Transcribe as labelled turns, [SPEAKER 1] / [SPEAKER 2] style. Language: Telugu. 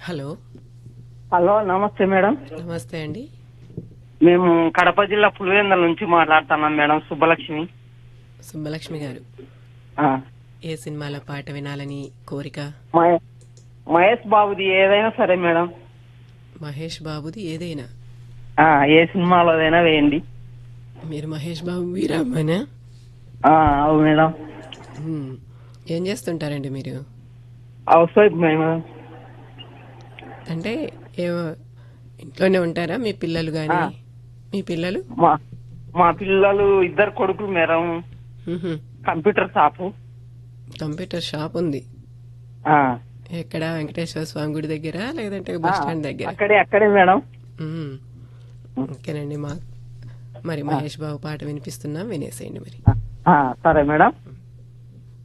[SPEAKER 1] హలో
[SPEAKER 2] హలో నమస్తే మేడం
[SPEAKER 1] నమస్తే అండి
[SPEAKER 2] మేము కడప జిల్లా పులివెందుల నుంచి మాట్లాడుతున్నాం మేడం సుబ్బలక్ష్మి
[SPEAKER 1] సుబ్బలక్ష్మి గారు
[SPEAKER 2] ఆ,
[SPEAKER 1] ఏ సినిమాల పాట వినాలని కోరిక
[SPEAKER 2] మహే- మహేష్ బాబుది ఏదైనా సరే మేడం
[SPEAKER 1] మహేష్ బాబుది ఏదైనా
[SPEAKER 2] ఆ, ఏ సినిమాలోదైనా వేయండి
[SPEAKER 1] మీరు మహేష్ బాబు వీరమ్మనా
[SPEAKER 2] ఆ, అవు మేడం
[SPEAKER 1] మ్మ్. ఏం చేస్తుంటారండి మీరు
[SPEAKER 2] హౌస్ వైఫ్ మేడం
[SPEAKER 1] అంటే ఏమో ఇంట్లోనే ఉంటారా మీ పిల్లలు గాని
[SPEAKER 2] ఆ.
[SPEAKER 1] మీ పిల్లలు
[SPEAKER 2] మా మా పిల్లలు ఇద్దరు కొడుకులు మేడం
[SPEAKER 1] మ్హూ.
[SPEAKER 2] కంప్యూటర్ షాపు
[SPEAKER 1] కంప్యూటర్ షాప్ ఉంది
[SPEAKER 2] ఆ,
[SPEAKER 1] ఎక్కడ వెంకటేశ్వర స్వామి గుడి దగ్గర లేదంటే బస్ స్టాండ్ దగ్గర
[SPEAKER 2] అక్కడే అక్కడే మేడం
[SPEAKER 1] మ్మ్. ఓకేనండి మా మరి మహేష్ బాబు పాట వినిపిస్తున్నాం వినేసేయండి మరి
[SPEAKER 2] ఆ, సరే మేడం